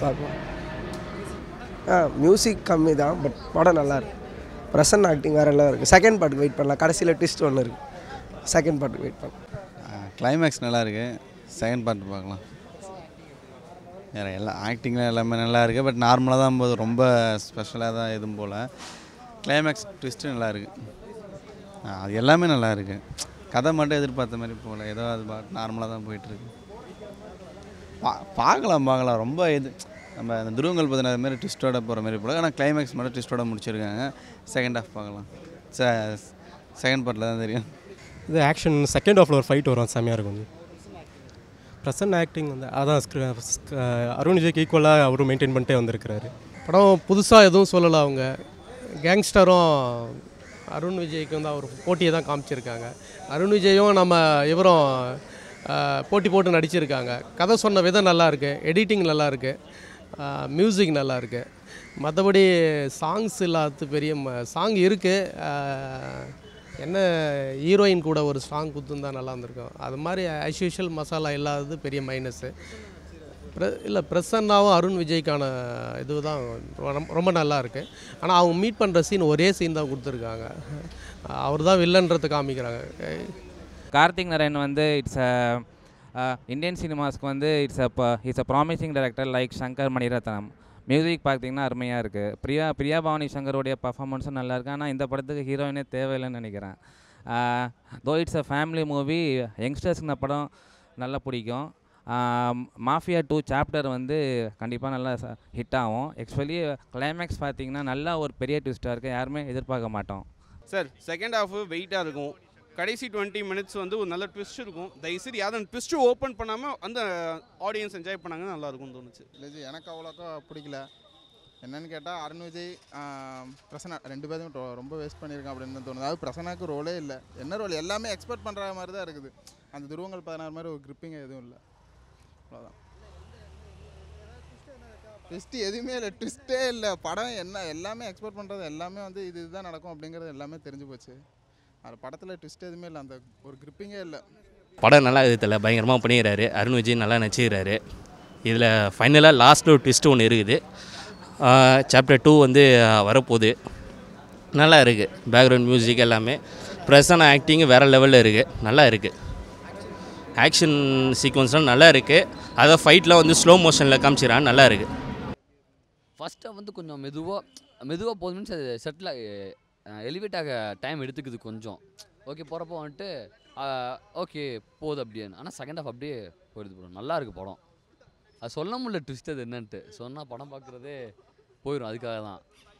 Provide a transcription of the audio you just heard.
பார்க்கலாம் ஆ மியூசிக் கம்மி தான் பட் படம் நல்லா இருக்கு ப்ரெசன்ட் ஆக்டிங் வேறு எல்லாம் இருக்குது செகண்ட் பார்ட்டுக்கு வெயிட் பண்ணலாம் கடைசியில் ட்விஸ்ட் ஒன்று இருக்குது செகண்ட் பார்ட்டுக்கு வெயிட் பண்ணலாம் கிளைமேக்ஸ் நல்லா இருக்கு செகண்ட் பார்ட் பார்க்கலாம் வேறு எல்லாம் ஆக்டிங்லாம் எல்லாமே நல்லா இருக்குது பட் நார்மலாக தான் போகுது ரொம்ப ஸ்பெஷலாக தான் எதுவும் போல் கிளைமேக்ஸ் ட்விஸ்ட்டு நல்லா இருக்கு ஆ, அது எல்லாமே நல்லா இருக்கு கதை மட்டும் எதிர்பார்த்த மாதிரி போகல ஏதோ அது நார்மலாக தான் போயிட்டுருக்கு பா பார்க்கலாம் பார்க்கலாம் ரொம்ப இது நம்ம அந்த துருவங்கள் பதினாறு மாதிரி ட்விஸ்ட்டோட போகிற மாதிரி போல ஆனால் கிளைமேக்ஸ் மட்டும் ட்விஸ்ட்டோட முடிச்சிருக்காங்க செகண்ட் ஹாஃப் பார்க்கலாம் செகண்ட் பார்ட்டில் தான் தெரியும் இது ஆக்ஷன் செகண்ட் ஹாஃபில் ஒரு ஃபைட் வரும் செம்மையாக இருக்கும் வந்து ப்ரெசன்ட் ஆக்டிங் வந்து அதான் scr- sc- அருண் விஜய்க்கு ஈக்குவலாக அவரும் மெயின்டைன் பண்ணிட்டே வந்திருக்கிறாரு படம் புதுசாக எதுவும் சொல்லலை அவங்க கேங்ஸ்டரும் அருண் விஜய்க்கு வந்து அவர் போட்டியை தான் காமிச்சிருக்காங்க அருண் விஜயும் நம்ம இவரும் அஹ், போட்டி போட்டு நடிச்சிருக்காங்க கதை சொன்ன விதம் நல்லா இருக்கு எடிட்டிங் நல்லா இருக்கு மியூசிக் நல்லா இருக்கு மற்றபடி சாங்ஸ் இல்லாத பெரிய சாங் இருக்குது என்ன ஹீரோயின் கூட ஒரு சாங் குத்துந்தா நல்லா இருந்திருக்கும் அது மாதிரி ஆஸ்யூஷுவல் மசாலா இல்லாதது பெரிய மைனஸு இல்லை பிரசன்னாவும் அருண் விஜய்க்கான இது தான் ரொம்ப- ரொம்ப நல்லா இருக்குது ஆனால் அவங்க மீட் பண்ணுற சீன் ஒரே சீன் தான் கொடுத்துருக்காங்க அவர் தான் வில்லன்றதை காமிக்கிறாங்க கார்த்திக் நரேன் வந்து இட்ஸ் அ இந்தியன் சினிமாஸ்க்கு வந்து it's uh it's uh promising director like Shankar Mani Ratnam music பார்த்தீங்கன்னா அருமையாக இருக்குது பிரியா பிரியா பவானி சங்கருடைய பர்ஃபார்மன்ஸும் நல்லா இருக்கு ஆனால் இந்த படத்துக்கு ஹீரோயினே தேவையில்லைன்னு நினைக்கிறேன் though it's uh family movie யங்ஸ்டர்ஸ்க்கு இந்த படம் நல்லா பிடிக்கும் மாஃபியா டூ சாப்டர் வந்து கண்டிப்பாக நல்லா ஹிட் ஆகும் ஆக்சுவலி கிளைமேக்ஸ் பார்த்தீங்கன்னா நல்லா ஒரு பெரிய ட்விஸ்ட்டாக இருக்குது யாருமே எதிர்பார்க்க மாட்டோம் சார் செகண்ட் ஹாஃப் வெயிட்டாக இருக்கும் கடைசி டுவெண்ட்டி மினிட்ஸ் வந்து ஒரு நல்ல ட்விஸ்ட் இருக்கும் தயவுசெய்து யாரும் ட்விஸ்ட்டு ஓப்பன் பண்ணாமல் அந்த ஆடியன்ஸ் என்ஜாய் பண்ணாங்கன்னா நல்லா இருக்கும்னு தோணுச்சு இல்லை ஜி எனக்கு அவ்வளோக்கா பிடிக்கல என்னன்னு கேட்டால் அருண் விஜய் ஆஹ், பிரசன்னா ரெண்டு பேரும் ரொ- ரொம்ப வேஸ்ட் பண்ணியிருக்கான் அப்படின்னு தான் தோணுது அதாவது பிரசனாக்கு ரோலே இல்லை என்ன ரோல் எல்லாமே எக்ஸ்பெக்ட் பண்ணுற மாதிரி தான் இருக்குது அந்த துருவங்கள் பதினாறு மாதிரி ஒரு கிரிப்பிங் எதுவும் இல்லை அவ்வளோதான் ட்விஸ்ட் எதுவுமே இல்லை ட்விஸ்ட்டே இல்லை படம் என்ன எல்லாமே எக்ஸ்பெக்ட் பண்ணுறது எல்லாமே வந்து இது இதுதான் நடக்கும் அப்படிங்கிறது எல்லாமே தெரிஞ்சு போச்சு அந்த படத்தில் ட்விஸ்ட் எதுவுமே இல்லை அந்த ஒரு கிரிப்பிங்கே இல்லை படம் நல்லா இது தெரியல பயங்கரமாக பண்ணிக்கிறாரு அருண் விஜய் நல்லா நடிச்சுக்கிறாரு இதில் ஃபைனலாக லாஸ்ட்டில் ஒரு ட்விஸ்ட் ஒன்று இருக்குது சாப்டர் டூ வந்து ஆஹ், வரப்போகுது நல்லா இருக்குது பேக்ரவுண்ட் மியூசிக் எல்லாமே ப்ரெசன் ஆக்டிங் வேறு லெவலில் இருக்குது நல்லா இருக்குது ஆக்ஷன் சீக்வன்ஸ்லாம் நல்லா இருக்குது அதை ஃபைட்லாம் வந்து ஸ்லோ மோஷனில் காமிச்சிக்கிறான் நல்லா இருக்குது ஃபஸ்ட்டாக வந்து கொஞ்சம் மெதுவாக மெதுவாக போகுது மீன்ஸ் அது செட்டில் எலிவேட் ஆக டைம் எடுத்துக்குது கொஞ்சம் ஓகே போகிறப்போ வந்துட்டு ஓகே போகுது அப்படின்னு ஆனால் செகண்ட் ஹாஃப் அப்படியே போயிடுது ப்ரோ நல்லா இருக்கு படம் அது சொல்ல முடியல ட்விஸ்ட் அது என்னன்ட்டு சொன்னால் படம் பார்க்குறதே போயிடும் அதுக்காக தான்